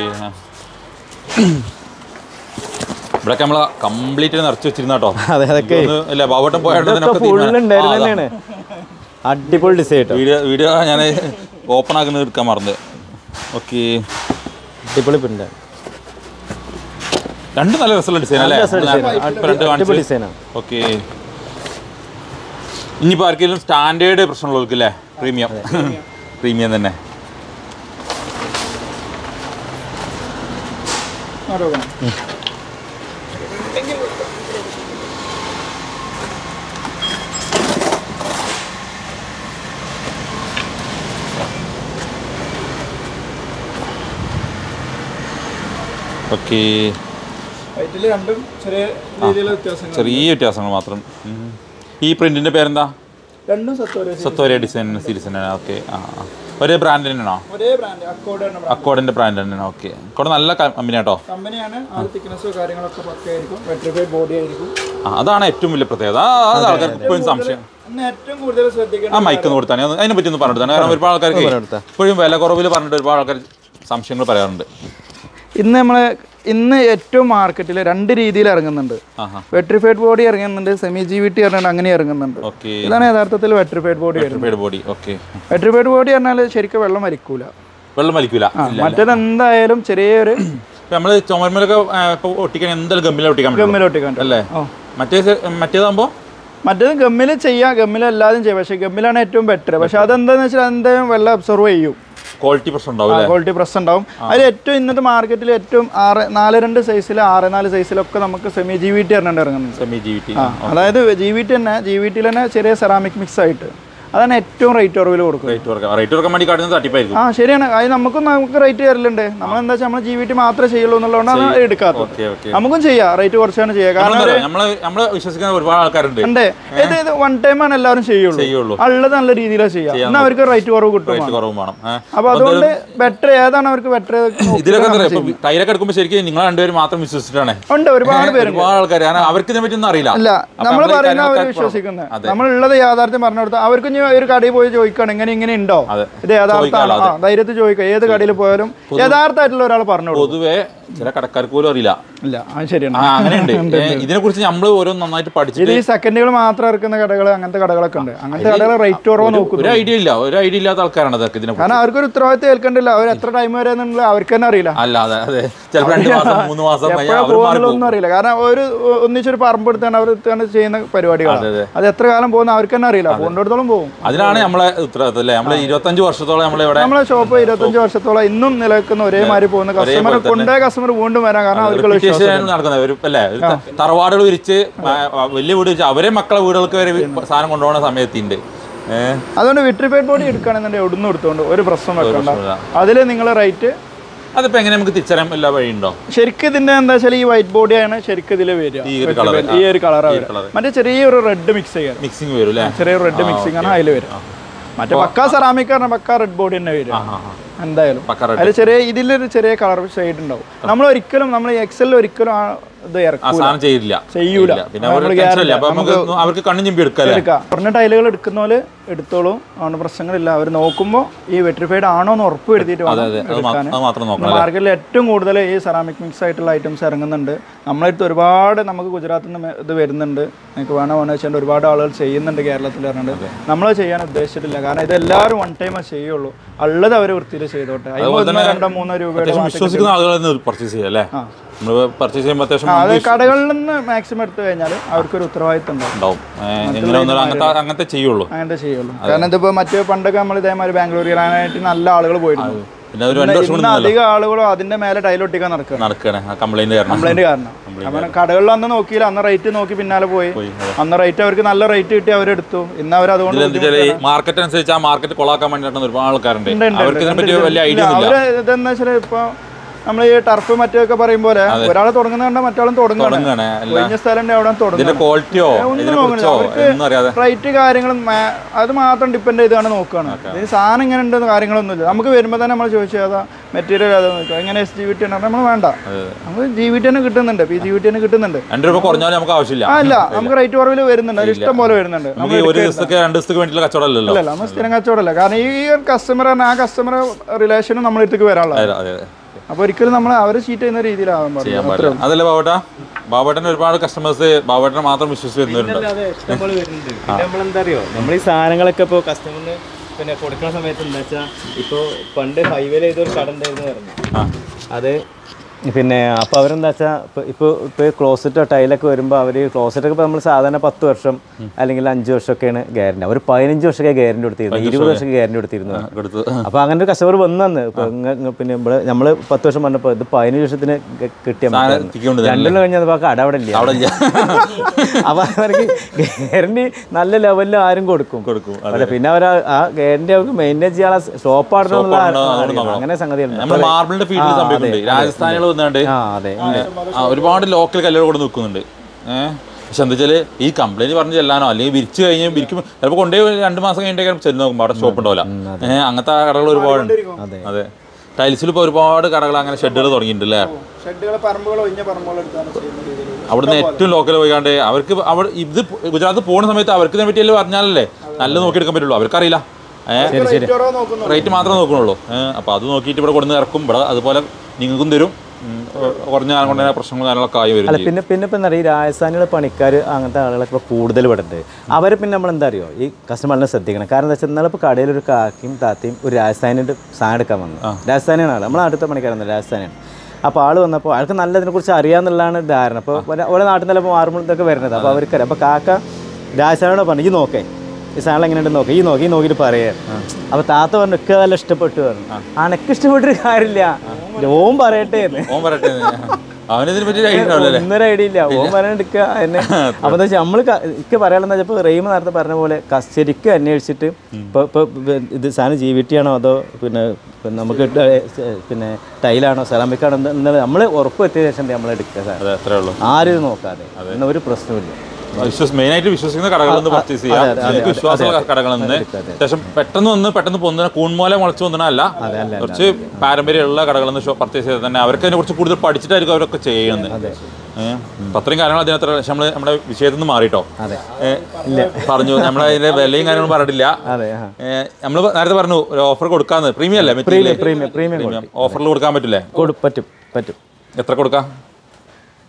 [SPEAKER 2] ഇവിടെയൊക്കെ നമ്മൾ കംപ്ലീറ്റ് നിറച്ച് വെച്ചിരുന്ന കേട്ടോ
[SPEAKER 1] അതെ അതൊക്കെ
[SPEAKER 2] ഇല്ല ബാബോട്ടം പോയാണ്ട്
[SPEAKER 1] ഇതൊക്കെ ഫുൾ ഉണ്ടായിരുന്നു തന്നെയാണ് അടിപൊളി ഡിസൈൻ കേട്ടോ
[SPEAKER 2] വീഡിയോ വീഡിയോ ഞാൻ ഓപ്പൺ ആക്കുന്നത് എടുക്കാൻ മറന്ന് ഓക്കെ
[SPEAKER 1] അടിപൊളി പ്രിന്റ്
[SPEAKER 2] രണ്ട് നല്ല രസമുള്ള ഡിസൈൻ അല്ലേ
[SPEAKER 1] നല്ല രസമുള്ള design.
[SPEAKER 2] ഇപ്പൊ രണ്ട്
[SPEAKER 1] അടിപൊളി
[SPEAKER 2] കാണിച്ച്
[SPEAKER 1] ഡിസൈനാണ്
[SPEAKER 2] ഓക്കെ ഇനിയിപ്പോൾ ആർക്കെങ്കിലും സ്റ്റാൻഡേർഡ് പ്രശ്നമുള്ളവർക്ക് അല്ലേ പ്രീമിയം പ്രീമിയം തന്നെ
[SPEAKER 3] അങ്ങോട്ട് വെക്കണം
[SPEAKER 2] ഓക്കെ
[SPEAKER 3] വൈറ്റിൽ രണ്ടും ചെറിയ രീതിയിലുള്ള വ്യത്യാസങ്ങൾ
[SPEAKER 2] ചെറിയ വ്യത്യാസങ്ങൾ മാത്രം ഉം. ഈ പ്രിന്റിന്റെ പേരെന്താ
[SPEAKER 3] രണ്ടും സത്വാരി
[SPEAKER 2] സത്തോരിയ ഡിസൈൻ സീരീസ് തന്നെയാണ് ഓക്കെ ആ ആ. ഒരേ ബ്രാൻഡ് തന്നെയാണോ
[SPEAKER 3] ഒരേ ബ്രാൻഡ് അക്കോഡ് എന്ന ബ്രാൻഡ്
[SPEAKER 2] അക്കോഡിന്റെ ബ്രാൻഡ് തന്നെയാണ് ഓക്കെ അക്കോഡ് നല്ല കമ്പനി കേട്ടോ
[SPEAKER 3] കമ്പനിയാണ് ആ തിക്നെസ്സോ കാര്യങ്ങളൊക്കെ പക്കയായിരിക്കും വെട്രിഫൈഡ് ബോഡി ആയിരിക്കും
[SPEAKER 2] ആ, അതാണ് ഏറ്റവും വലിയ പ്രത്യേകത ആ, അത് ആൾക്കാർക്ക് ഇപ്പോഴും സംശയം
[SPEAKER 3] അന്ന് ഏറ്റവും കൂടുതൽ ശ്രദ്ധിക്കേണ്ട
[SPEAKER 2] ആ മൈക്ക് ഒന്ന് കൊടുത്താൽ അതിനെ പറ്റി ഒന്ന് പറഞ്ഞു കാരണം ഒരുപാട് ആൾക്കാർക്ക്
[SPEAKER 1] പറഞ്ഞുകൊടുത്താ.
[SPEAKER 2] ഇപ്പോഴും വില കുറവിൽ പറഞ്ഞിട്ട് ഒരുപാട് ആൾക്കാർ സംശയങ്ങൾ പറയാറുണ്ട്
[SPEAKER 3] ഇന്ന് നമ്മൾ ഇന്ന് ഏറ്റവും മാർക്കറ്റിൽ രണ്ട് രീതിയിൽ ഇറങ്ങുന്നുണ്ട്
[SPEAKER 2] ആഹാ
[SPEAKER 3] വെട്രിഫൈഡ് ബോഡി ഇറങ്ങുന്നുണ്ട് സെമി ജി വി ടി പറഞ്ഞാൽ അങ്ങനെ ഇറങ്ങുന്നുണ്ട്
[SPEAKER 2] ഓക്കെ
[SPEAKER 3] ഇതാണ് യഥാർത്ഥത്തിൽ വെട്രിഫൈഡ് ബോഡി വരുന്നത്
[SPEAKER 2] ബോഡി ഓക്കെ
[SPEAKER 3] വെട്രിഫൈഡ് ബോഡി പറഞ്ഞാൽ ശരിക്കും വെള്ളം മരിക്കൂല
[SPEAKER 2] വെള്ളം വലിക്കൂല ഇല്ല
[SPEAKER 3] മറ്റേത് എന്തായാലും ചെറിയൊരു
[SPEAKER 2] നമ്മൾ ചുമരുമലൊക്കെ ഇപ്പോൾ ഒട്ടിക്കാൻ എന്തായാലും ഗമ്മില ഒട്ടിക്കാൻ പറ്റും
[SPEAKER 3] ഗമ്മിലോട്ട് കണ്ടു
[SPEAKER 2] അല്ലേ
[SPEAKER 3] ഓ
[SPEAKER 2] മറ്റേ സെ- മറ്റേതാകുമ്പോൾ
[SPEAKER 3] മറ്റേത് ഗമ്മിൽ ചെയ്യാം ഗമ്മിൽ എല്ലാതും ചെയ്യാം പക്ഷേ ഗമ്മിലാണ് ഏറ്റവും ബെറ്റർ പക്ഷെ അതെന്താന്ന് വെച്ചാൽ എന്തായാലും വെള്ളം അബ്സർവ് ചെയ്യും
[SPEAKER 2] ക്വാളിറ്റി പ്രശ്നം ഉണ്ടാവും അല്ലേ
[SPEAKER 3] ക്വാളിറ്റി പ്രസ് ഉണ്ടാവും അതിൽ ഏറ്റവും ഇന്നത്തെ മാർക്കറ്റിൽ ഏറ്റവും ആറ് നാല് രണ്ട് സൈസിൽ ആറ് നാല് സൈസിലൊക്കെ നമുക്ക് സെമി ജി വി ടി പറഞ്ഞിട്ട് ഇറങ്ങുന്നുണ്ട്
[SPEAKER 2] സെമി ജി ടി
[SPEAKER 3] ആ അതായത് ജി വി ടി തന്നെ ജി വി ടിയിൽ തന്നെ ചെറിയ സെറാമിക് മിക്സ് ആയിട്ട് അതാണ് ഏറ്റവും റേറ്റ് കുറവിൽ കൊടുക്കുന്നത്
[SPEAKER 2] റേറ്റ് കുറക്കാം റേറ്റ് കുറക്കാൻ വേണ്ടി കാട്ടുന്നത് തട്ടിപ്പായിരിക്കും
[SPEAKER 3] ആ ശരിയാണ് അത് നമുക്കും നമുക്ക് റേറ്റ് തരലുണ്ട് നമ്മൾ എന്താ വെച്ചാൽ നമ്മൾ ജി വി ടി മാത്രമേ ചെയ്യുള്ളൂ എന്നുള്ളതുകൊണ്ടാണ് അത് എടുക്കാത്തത്
[SPEAKER 2] ഓക്കെ ഓക്കെ
[SPEAKER 3] നമുക്കും ചെയ്യാം റേറ്റ് കുറച്ചാണ് ചെയ്യുക കാരണം
[SPEAKER 2] നമ്മൾ നമ്മൾ വിശ്വസിക്കുന്ന ഒരുപാട് ആൾക്കാരുണ്ട്
[SPEAKER 3] ഉണ്ട് ഇത് ഇത് വൺ ടൈം ആണ് എല്ലാവരും ചെയ്യുള്ളൂ
[SPEAKER 2] ചെയ്യുള്ളൂ
[SPEAKER 3] ഉള്ളത് നല്ല രീതിയിലാണ് ചെയ്യാം എന്നാൽ അവർക്ക് റേറ്റ് കുറവ് കിട്ടും
[SPEAKER 2] റേറ്റ് കുറവും വേണം ഏ.
[SPEAKER 3] അപ്പൊ അതുകൊണ്ട് ബെറ്റർ ഏതാണ് അവർക്ക് ബെറ്റർ
[SPEAKER 2] ഇതിലൊക്കെ എന്താ പറയാ, ഇപ്പൊ ടൈലൊക്കെ എടുക്കുമ്പോൾ ശരിക്കും നിങ്ങൾ രണ്ടുപേരും മാത്രം വിശ്വസിച്ചിട്ടാണ്
[SPEAKER 3] ഉണ്ട് ഒരുപാട് പേര്
[SPEAKER 2] ഒരുപാട് ആൾക്കാർ കാരണം അവർക്ക് ഇതിനെ പറ്റി ഒന്നും അറിയില്ല
[SPEAKER 3] അല്ല
[SPEAKER 2] അപ്പൊ
[SPEAKER 3] നമ്മൾ
[SPEAKER 2] നമ്മള് ഈ
[SPEAKER 3] പറയുന്ന അവർ
[SPEAKER 2] കാര്യങ്ങളൊക്കെ
[SPEAKER 3] വിശ്വസിക്കുന്നത്
[SPEAKER 2] അതെ.
[SPEAKER 3] നമ്മളുള്ളത് യാഥാർത്ഥ്യം പറഞ്ഞു കൊടുത്താൽ അവർക്ക് ഇനി ഒരു കടയിൽ പോയി ചോദിക്കണം ഇങ്ങനെ ഇങ്ങനെ ഉണ്ടോ
[SPEAKER 2] അതെ.
[SPEAKER 3] ഇത് യഥാർത്ഥമാണ് ആ ധൈര്യത്തിൽ ചോദിക്കുക ഏത് കടയിൽ പോയാലും യഥാർത്ഥമായിട്ടുള്ള ഒരാൾ പറഞ്ഞു കൊടുക്കും
[SPEAKER 2] പൊതുവെ ചില കടക്കാർക്ക് പോലും അറിയില്ല
[SPEAKER 3] ഇല്ല അത് ശരിയാണ്
[SPEAKER 2] ആ അങ്ങനെയുണ്ട് ഇതിനെ കുറിച്ച് നമ്മൾ ഓരോ നന്നായിട്ട്
[SPEAKER 3] ഇത്
[SPEAKER 2] പഠിച്ചിട്ട്
[SPEAKER 3] ഈ സെക്കൻഡുകൾ മാത്രം ഇറക്കുന്ന കടകൾ അങ്ങനത്തെ കടകളൊക്കെ ഉണ്ട് അങ്ങനത്തെ കടകൾ റേറ്റ് കുറവ് നോക്കും
[SPEAKER 2] ഒരു ഐഡിയ ഇല്ല ഒരു ഐഡിയ ഇല്ലാത്ത ആൾക്കാരാണ് അതൊക്കെ ഇതിനെ
[SPEAKER 3] കാരണം അവർക്കൊരു ഉത്തരവാദിത്തം ഏൽക്കണ്ടില്ല അവർ എത്ര ടൈം വരെ എന്നുള്ളത് അവർക്ക് തന്നെ അറിയില്ല
[SPEAKER 2] അല്ല അതെ അതെ ചിലപ്പോൾ രണ്ട് മാസം മൂന്ന് മാസം കഴിഞ്ഞാൽ
[SPEAKER 3] എപ്പോഴാ
[SPEAKER 2] അവർ മാറി
[SPEAKER 3] പോകുന്നുള്ളതൊന്നും അറിയില്ല കാരണം ഒരു ഒന്നിച്ചൊരു പറമ്പ് എടുത്താണ് അവർ എടുത്താണ് ചെയ്യുന്ന പരിപാടികളാണ്
[SPEAKER 2] അതെ.
[SPEAKER 3] അത് എത്ര കാലം പോകുന്ന അവർക്ക് തന്നെ അറിയില്ല പോകുന്നിടത്തോളം പോകും
[SPEAKER 2] അതിനാണ് നമ്മളെ ഉത്തരവാദിത്തം അല്ലേ നമ്മളെ ഇരുപത്തഞ്ച് വർഷത്തോളം നമ്മളിവിടെ
[SPEAKER 3] നമ്മളെ ഷോപ്പ് ഇരുപത്തഞ്ച് വർഷത്തോളം ഇന്നും നിലനിൽക്കുന്ന ഒരേമാതിരി പോകുന്ന കസ്റ്റമർ കൊണ്ടേ കസ്റ്റമർ വീണ്ടും വരാൻ കാരണം അവർക്കുള്ള വിശ്വാസം
[SPEAKER 2] റിപ്പീറ്റേഷൻ നടക്കുന്നത് ഒരു അല്ലേ ഒരു ത- തറവാടുകൾ വിരിച്ച് ആ, ആ, വലിയ വീട് വെച്ച് അവരെ മക്കളെ വീടുകൾക്ക് വരെ വി- സാധനം കൊണ്ടുപോകുന്ന സമയത്തുണ്ട് ഏഹ്
[SPEAKER 3] അതുകൊണ്ട് വിട്രിഫൈഡ് ബോഡി എടുക്കുകയാണെന്നുണ്ടെങ്കിൽ എവിടുന്ന് എടുത്തോണ്ട് ഒരു പ്രശ്നം വെക്കണ്ട അതിൽ നിങ്ങൾ റേറ്റ്
[SPEAKER 2] അതിപ്പോ എങ്ങനെ നമുക്ക് തിരിച്ചറിയാൻ എല്ലാ വഴിയുണ്ടോ
[SPEAKER 3] ശരിക്കും ഇതിന്റെ എന്താ വെച്ചാൽ ഈ വൈറ്റ് ബോഡിയാണ് ശരിക്കും ഇതിൽ വരിക
[SPEAKER 2] ഈ ഒരു colour,
[SPEAKER 3] ഈ ഒരു കളറാണ് വരിക
[SPEAKER 2] colour.
[SPEAKER 3] മറ്റേ ചെറിയൊരു റെഡ് മിക്സ് ചെയ്യാൻ
[SPEAKER 2] മിക്സിങ് വരും അല്ലേ
[SPEAKER 3] ചെറിയൊരു റെഡ് മിക്സിംഗ് ആണ് അതിൽ വരിക മറ്റേ പക്കാ സെറാമിക് പറഞ്ഞാൽ പക്കാ റെഡ് ബോഡി തന്നെ വരിക എന്തായാലും
[SPEAKER 2] പക്ക red.
[SPEAKER 3] അതിൽ ചെറിയ ഇതിലൊരു ചെറിയ കളർ ഷെയ്ഡ് ഉണ്ടാവും നമ്മൾ ഒരിക്കലും നമ്മൾ എക്സലിൽ ഒരിക്കലും ആ ഇത്
[SPEAKER 2] ആ
[SPEAKER 3] ഇറക്കൂല
[SPEAKER 2] സാധനം ചെയ്യില്ല
[SPEAKER 3] ചെയ്യൂല.
[SPEAKER 2] ഇല്ല. പിന്നെ അവർ ടെൻഷൻ ഇല്ല അപ്പൊ നമുക്ക് അവർക്ക് കണ്ണും ചിമ്പി എടുക്കാം
[SPEAKER 3] എടുക്കാം കുറഞ്ഞ ടൈലുകൾ എടുക്കുന്ന പോലെ എടുത്തോളൂ അതുകൊണ്ട് പ്രശ്നങ്ങളില്ല അവർ നോക്കുമ്പോൾ ഈ വെട്രിഫൈഡ് ആണോ എന്ന് ഉറപ്പ് വരുത്തിയിട്ട്
[SPEAKER 2] അതെ
[SPEAKER 3] വേണം
[SPEAKER 2] അതെ അത് മാ-
[SPEAKER 3] എടുക്കാൻ
[SPEAKER 2] അത് മാത്രം നോക്കണം
[SPEAKER 3] മാർക്കറ്റിൽ ഏറ്റവും കൂടുതൽ ഈ സെറാമിക് മിക്സ് ആയിട്ടുള്ള ഐറ്റംസ് ഇറങ്ങുന്നുണ്ട് നമ്മളടുത്ത് ഒരുപാട് നമുക്ക് ഗുജറാത്തിൽ നിന്ന് ഇത് വരുന്നുണ്ട് നിങ്ങൾക്ക് വേണോ വേണോ വെച്ചാൽ ഒരുപാട് ആളുകൾ ചെയ്യുന്നുണ്ട് കേരളത്തിൽ ഇറങ്ങുന്നുണ്ട് നമ്മൾ ചെയ്യാൻ ഉദ്ദേശിച്ചിട്ടില്ല കാരണം ഇത് എല്ലാവരും വൺ ടൈമേ ചെയ്യുള്ളൂ ഉള്ളത് അവർ വൃത്തിയിൽ ചെയ്തോട്ടെ അതിന് ഒന്നോ രണ്ടോ മൂന്നോ രൂപയുടെ
[SPEAKER 2] അത്യാവശ്യം വിശ്വസിക്കുന്ന ആളുകൾ പർച്ചേസ് ചെയ്യാം അല്ലേ നമ്മൾ പർച്ചേസ് ചെയ്യുമ്പോൾ അത്യാവശ്യം
[SPEAKER 3] അത് കടകളിൽ നിന്ന് മാക്സിമം എടുത്തു കഴിഞ്ഞാൽ അവർക്കൊരു ഉത്തരവാദിത്തം ഉണ്ടാവും
[SPEAKER 2] ഉണ്ടാവും ഏഹ് എങ്ങനെ വന്നാലും അങ്ങനത്തെ അങ്ങനത്തെ ചെയ്യുള്ളൂ
[SPEAKER 3] അങ്ങനത്തെ ചെയ്യുള്ളൂ കാരണം ഇതിപ്പോൾ മറ്റേ പണ്ടൊക്കെ നമ്മൾ ഇതേമാതിരി ബാംഗ്ലൂർ ഇറാനായിട്ട് നല്ല ആളുകൾ പോയിരുന്നു
[SPEAKER 2] പിന്നെ ഒരു രണ്ട് വർഷം
[SPEAKER 3] ഇന്ന് അധികം ആളുകളും അതിന്റെ മേലെ ടൈലൊട്ടിക്കാൻ നടക്കുക
[SPEAKER 2] നടക്കണേ ആ കംപ്ലൈന്റ് കാരണം
[SPEAKER 3] കംപ്ലൈന്റ് കാരണം അപ്പം കടകളിൽ അന്ന് നോക്കിയില്ല അന്ന് റേറ്റ് നോക്കി പിന്നാലെ പോയി
[SPEAKER 2] പോയി, അതെ.
[SPEAKER 3] അന്ന് റേറ്റ് അവർക്ക് നല്ല റേറ്റ് കിട്ടി അവരെടുത്തു ഇന്ന് അവർ അതുകൊണ്ട്
[SPEAKER 2] ഇതിലെന്താ വെച്ചാൽ ഈ മാർക്കറ്റ് അനുസരിച്ച് ആ മാർക്കറ്റ് കൊളാക്കാൻ വേണ്ടി നടക്കുന്ന ഒരുപാട് ആൾക്കാരുണ്ട്
[SPEAKER 3] ഉണ്ട്, ഉണ്ട്,
[SPEAKER 2] അവർക്ക് ഇതിനെ
[SPEAKER 3] ഉണ്ട്.
[SPEAKER 2] പറ്റി വലിയ ഐഡിയ ഒന്നും ഇല്ല
[SPEAKER 3] അവര് ഇതെന്താ വെച്ചാൽ ഇപ്പൊ നമ്മൾ ഈ ടർഫ് മറ്റൊക്കെ പറയും പോലെ ഒരാളെ തുടങ്ങുന്ന കണ്ട മറ്റാളും തുടങ്ങുകയാണ്
[SPEAKER 2] തുടങ്ങുകയാണ് അല്ല
[SPEAKER 3] ഒഴിഞ്ഞ സ്ഥലം ഉണ്ട് അവിടെ
[SPEAKER 2] ഇതിന്റെ
[SPEAKER 3] തുടങ്ങുന്നത്
[SPEAKER 2] ക്വാളിറ്റിയോ
[SPEAKER 3] ഒന്നും
[SPEAKER 2] ഇതിനെ
[SPEAKER 3] നോക്കണില്ല.
[SPEAKER 2] കുറിച്ചോ
[SPEAKER 3] അവർക്ക്
[SPEAKER 2] ഒന്നും അറിയാതെ
[SPEAKER 3] റേറ്റ് കാര്യങ്ങളും മാ- അത് മാത്രം ഡിപ്പെൻഡ് ചെയ്താണ് നോക്കുകയാണ് ഇതിന് സാധനം ഇങ്ങനെ ഉണ്ടെന്ന് കാര്യങ്ങളൊന്നുമില്ല നമുക്ക് വരുമ്പോൾ തന്നെ നമ്മൾ ചോദിച്ചു ഏതാ മെറ്റീരിയൽ ഏതാ നോക്കുക എങ്ങനെ എസ് ജി വി ടി നമ്മൾ വേണ്ട നമുക്ക് ജി വി ടി തന്നെ കിട്ടുന്നുണ്ട് പി ജി വി ടി തന്നെ കിട്ടുന്നുണ്ട്
[SPEAKER 2] രണ്ട് രൂപ കുറഞ്ഞാലും നമുക്ക് ആവശ്യമില്ല
[SPEAKER 3] ആ ഇല്ല നമുക്ക് റേറ്റ് കുറവിൽ വരുന്നുണ്ട് അത് ഇഷ്ടം പോലെ വരുന്നുണ്ട്
[SPEAKER 2] നമുക്ക് ഈ ഒരു ദിവസത്തേക്ക് രണ്ട് ദിവസത്തേക്ക് വേണ്ടിയുള്ള കച്ചവടം അല്ലല്ലോ
[SPEAKER 3] അല്ലല്ല നമ്മൾ സ്ഥിരം കച്ചവടമല്ല കാരണം ഈ കസ്റ്റമർ ആ കസ്റ്റമർ റിലേഷനും നമ്മുടെ അടുത്തേക്ക് വരാനുള്ളത്
[SPEAKER 2] അതെ അതെ അതെ.
[SPEAKER 3] അപ്പോൾ ഒരിക്കലും നമ്മൾ അവർ ചീറ്റ് ചെയ്യുന്ന രീതിയിലാവാൻ
[SPEAKER 2] ചെയ്യാൻ
[SPEAKER 3] പാടില്ല
[SPEAKER 2] പാടില്ല അതല്ലേ ബാബേട്ട ബാബേട്ടന് ഒരുപാട് കസ്റ്റമേഴ്സ് ബാബേട്ടനെ മാത്രം വിശ്വസിച്ച് വരുന്നവരുണ്ട്
[SPEAKER 1] അതെ ഇഷ്ടംപോലെ വരുന്നുണ്ട് പിന്നെ നമ്മളെന്താ അറിയോ നമ്മൾ ഈ സാധനങ്ങളൊക്കെ ഇപ്പോൾ കസ്റ്റമറിന് പിന്നെ കൊടുക്കുന്ന സമയത്ത് എന്താ വെച്ചാൽ ഇപ്പോൾ പണ്ട് ഹൈവേയിൽ ഏതൊരു കട ഉണ്ടായിരുന്നു പറഞ്ഞു
[SPEAKER 2] ആ
[SPEAKER 1] അത് പിന്നെ അപ്പോൾ അവരെന്താ വെച്ചാൽ ഇപ്പോൾ ഇപ്പോൾ ഇപ്പോൾ ക്ലോസറ്റോ ടൈലൊക്കെ വരുമ്പോൾ അവർ ക്ലോസറ്റൊക്കെ ഇപ്പോൾ നമ്മൾ സാധാരണ പത്ത് വർഷം അല്ലെങ്കിൽ അഞ്ച് വർഷമൊക്കെയാണ് ഗ്യാരണ്ടി അവർ പതിനഞ്ച് വർഷമൊക്കെ ഗ്യാരണ്ടി കൊടുത്തിരുന്നത് ഇരുപത് വർഷം ഗ്യാരണ്ടി കൊടുത്തിരുന്നു
[SPEAKER 2] കൊടുത്തു
[SPEAKER 1] അപ്പോൾ അങ്ങനെ ഒരു കസ്റ്റമർ വന്നു തന്ന് ഇപ്പോൾ ഇങ്ങ- പിന്നെ ഇവിടെ നമ്മൾ പത്ത് വർഷം പറഞ്ഞപ്പോൾ ഇത് പതിനഞ്ച് വർഷത്തിന് ക- കിട്ടിയ
[SPEAKER 2] സാധനം എത്തിക്കൊണ്ട് തന്നെ
[SPEAKER 1] രണ്ടെണ്ണം കഴിഞ്ഞാൽ അപ്പോൾ കട അവിടെ ഇല്ല
[SPEAKER 2] അവിടെ ഇല്ല.
[SPEAKER 1] അപ്പോൾ അവർക്ക് ഗ്യാരണ്ടി നല്ല ലെവലിൽ ആരും കൊടുക്കും
[SPEAKER 2] കൊടുക്കും
[SPEAKER 1] അല്ല പിന്നെ അവർ ആ ഗ്യാരണ്ടി അവർക്ക് മെയിൻറ്റെയിൻ ചെയ്യാനുള്ള ഷോപ്പ് ആടണമെന്നുള്ള
[SPEAKER 2] ആടണോ അതുകൊണ്ട് നോക്കണം.
[SPEAKER 1] അങ്ങനെ സംഗതിയുണ്ട്
[SPEAKER 2] നമ്മൾ മാർബിളിന്റെ ഫീൽഡിൽ സംഭവിക്കുന്നുണ്ട് രാജസ്ഥാനികൾ വന്നാണ്ട്
[SPEAKER 1] ആ അതെ
[SPEAKER 2] ആ, ഒരുപാട് ലോക്കൽ കല്ലുകൾ കൊണ്ട് നിൽക്കുന്നുണ്ട് ഏഹ് പക്ഷെ എന്താ വെച്ചാൽ ഈ കംപ്ലൈന്റ് പറഞ്ഞ് ചെല്ലാനോ അല്ലെങ്കിൽ വിരിച്ച് കഴിഞ്ഞ് വിരിക്കും ചിലപ്പോൾ കൊണ്ടുപോയി രണ്ട് മാസം കഴിഞ്ഞിട്ടേക്കും ചെന്ന് നോക്കുമ്പോൾ അവിടെ ഷോപ്പ് ഉണ്ടാവില്ല ഏഹ് അങ്ങനത്തെ കടകൾ ഒരുപാടുണ്ട്
[SPEAKER 1] അതെ.
[SPEAKER 2] അതെ ടൈൽസിൽ ഇപ്പോൾ ഒരുപാട് കടകൾ അങ്ങനെ ഷെഡുകൾ തുടങ്ങിയിട്ടുണ്ട് അല്ലേ
[SPEAKER 3] ഷെഡുകൾ പറമ്പുകൾ ഒഴിഞ്ഞ പറമ്പുകൾ എടുത്താണ് ചെയ്യുന്ന രീതിയിൽ
[SPEAKER 2] അവിടുന്ന് ഏറ്റവും ലോക്കൽ പോയിക്കാണ്ട് അവർക്ക് അവിടെ ഇത് ഗുജറാത്ത് പോകുന്ന സമയത്ത് അവർക്ക് ഇതിനെ പറ്റിയല്ലേ പറഞ്ഞാലല്ലേ നല്ല നോക്കിയെടുക്കാൻ പറ്റുള്ളൂ അവർക്കറിയില്ല ഏഹ്
[SPEAKER 3] റേറ്റ് കുറവ് നോക്കുന്നു
[SPEAKER 2] റേറ്റ് മാത്രമേ നോക്കുന്നുള്ളൂ ഏഹ് അപ്പോൾ അത് നോക്കിയിട്ട് ഇവിടെ കൊടുന്ന് ഇറക്കും ഇവിടെ അതുപോലെ നിങ്ങൾക്കും തരും ഉം, കുറഞ്ഞ കാലം കൊണ്ട് തന്നെ പ്രശ്നങ്ങളും കാര്യങ്ങളൊക്കെ ആയി വരും
[SPEAKER 1] അല്ല
[SPEAKER 2] ചെയ്യും.
[SPEAKER 1] പിന്നെ പിന്നെ ഇപ്പം എന്താ പറയുക ഈ രാജസ്ഥാനിലെ പണിക്കാർ അങ്ങനത്തെ ആളുകളൊക്കെ ഇപ്പോൾ കൂടുതൽ ഇവിടെ ഉണ്ട് അവരെ പിന്നെ നമ്മൾ എന്താ അറിയോ ഈ കസ്റ്റമറിനെ ശ്രദ്ധിക്കണം കാരണം എന്താ വെച്ചാൽ ഇന്നാളിപ്പോൾ കടയിൽ ഒരു കാക്കിയും താത്തയും ഒരു രാജസ്ഥാനിൻ്റെ സാധനം എടുക്കാൻ വന്നു രാജസ്ഥാനിയാണ് ആൾ നമ്മൾ അടുത്ത പണിക്കാരൊന്നും രാജസ്ഥാനിയാണ് അപ്പോൾ ആൾ വന്നപ്പോൾ ആൾക്ക് നല്ല ഇതിനെക്കുറിച്ച് അറിയാമെന്നുള്ളതാണ് ധാരണ അപ്പോൾ ഓരോ നാട്ടിൽ നിന്നപ്പോൾ മാറുമ്പോൾ ഇതൊക്കെ വരുന്നത് അപ്പോൾ അവർക്കറിയാം അപ്പോൾ കാക്ക രാജസ്ഥാനോട് പറഞ്ഞു ഈ നോക്കേ ഈ സാധനം എങ്ങനെയുണ്ട് നോക്കി ഈ നോക്കി ഈ നോക്കിയിട്ട് പറയാ അപ്പോൾ താത്ത പറഞ്ഞു ഒക്കെ നല്ല ഇഷ്ടപ്പെട്ടു പറഞ്ഞു അനക്ക് ഇഷ്ടപ്പെട്ടൊരു കാര്യമില്ല ഓം പറയട്ടെ എന്ന്
[SPEAKER 2] ഓൻ പറയട്ടെ അവനിതിനെ പറ്റി ഐഡിയ ഉണ്ടാവില്ലല്ലേ
[SPEAKER 1] ഒന്നൊരു ഐഡിയ ഇല്ല ഓൻ പറയാനെടുക്കുക എന്നെ അപ്പൊ എന്താ വെച്ചാൽ നമ്മള് എനിക്ക് പറയാനെന്ന് വെച്ചപ്പോൾ റെയിം നേരത്തെ പറഞ്ഞ പോലെ ക- ശരിക്കും അന്വേഷിച്ചിട്ട് ഇപ്പൊ ഇപ്പൊ ഇത് സാധനം ജി വി ടി ആണോ അതോ പിന്നെ പിന്നെ നമുക്ക് ഇട്ട, ഏ, പിന്നെ ടൈലാണോ സെറാമിക് ആണോ എന്നുള്ളത് നമ്മൾ ഉറപ്പ് എത്തിയ ശേഷം നമ്മൾ എടുക്കുക സാധനം
[SPEAKER 2] അതെ അത്രേ ഉള്ളൂ
[SPEAKER 1] ആരും ഇത് നോക്കാതെ എന്നാ ഒരു പ്രശ്നമില്ല
[SPEAKER 2] വിശ്വസ് മെയിൻ ആയിട്ട് വിശ്വസിക്കുന്ന കടകളിൽ നിന്ന് പർച്ചേസ് ചെയ്യാം
[SPEAKER 1] അതെ, അതെ,
[SPEAKER 2] എനിക്ക് വിശ്വാസമുള്ള കടകളിൽ നിന്ന്
[SPEAKER 1] എടുക്കുക, അതെ.
[SPEAKER 2] അത്യാവശ്യം പെട്ടെന്ന് വന്ന് പെട്ടെന്ന് പൊന്തുന്ന കൂൺമോലെ മുളച്ച് വന്നതല്ല കുറച്ച് പാരമ്പര്യമുള്ള കടകളിൽ നിന്ന് പർച്ചേസ് ചെയ്താൽ തന്നെ അവർക്ക് അതിനെ കുറിച്ച് കൂടുതൽ പഠിച്ചിട്ടായിരിക്കും അവരൊക്കെ ചെയ്യുന്നത് ഏഹ് അപ്പൊ അത്രയും കാര്യങ്ങൾ അതിനകത്ത് പക്ഷെ നമ്മൾ നമ്മുടെ വിഷയത്തിൽ നിന്ന് മാറിട്ടോ
[SPEAKER 1] അതെ.
[SPEAKER 2] ഏഹ് പറഞ്ഞു നമ്മൾ അതിന്റെ വിലയും കാര്യങ്ങളും പറഞ്ഞിട്ടില്ല
[SPEAKER 1] അതെ ആ
[SPEAKER 2] നമ്മൾ നേരത്തെ പറഞ്ഞു ഒരു ഓഫർ കൊടുക്കാന്ന് പ്രീമിയം അല്ലേ
[SPEAKER 1] പ്രീമിയം പ്രീമിയം പ്രീമിയം
[SPEAKER 2] ഓഫറിൽ കൊടുക്കാൻ പറ്റില്ലേ
[SPEAKER 1] കൊടു പറ്റും പറ്റും
[SPEAKER 2] എത്ര കൊടുക്കാം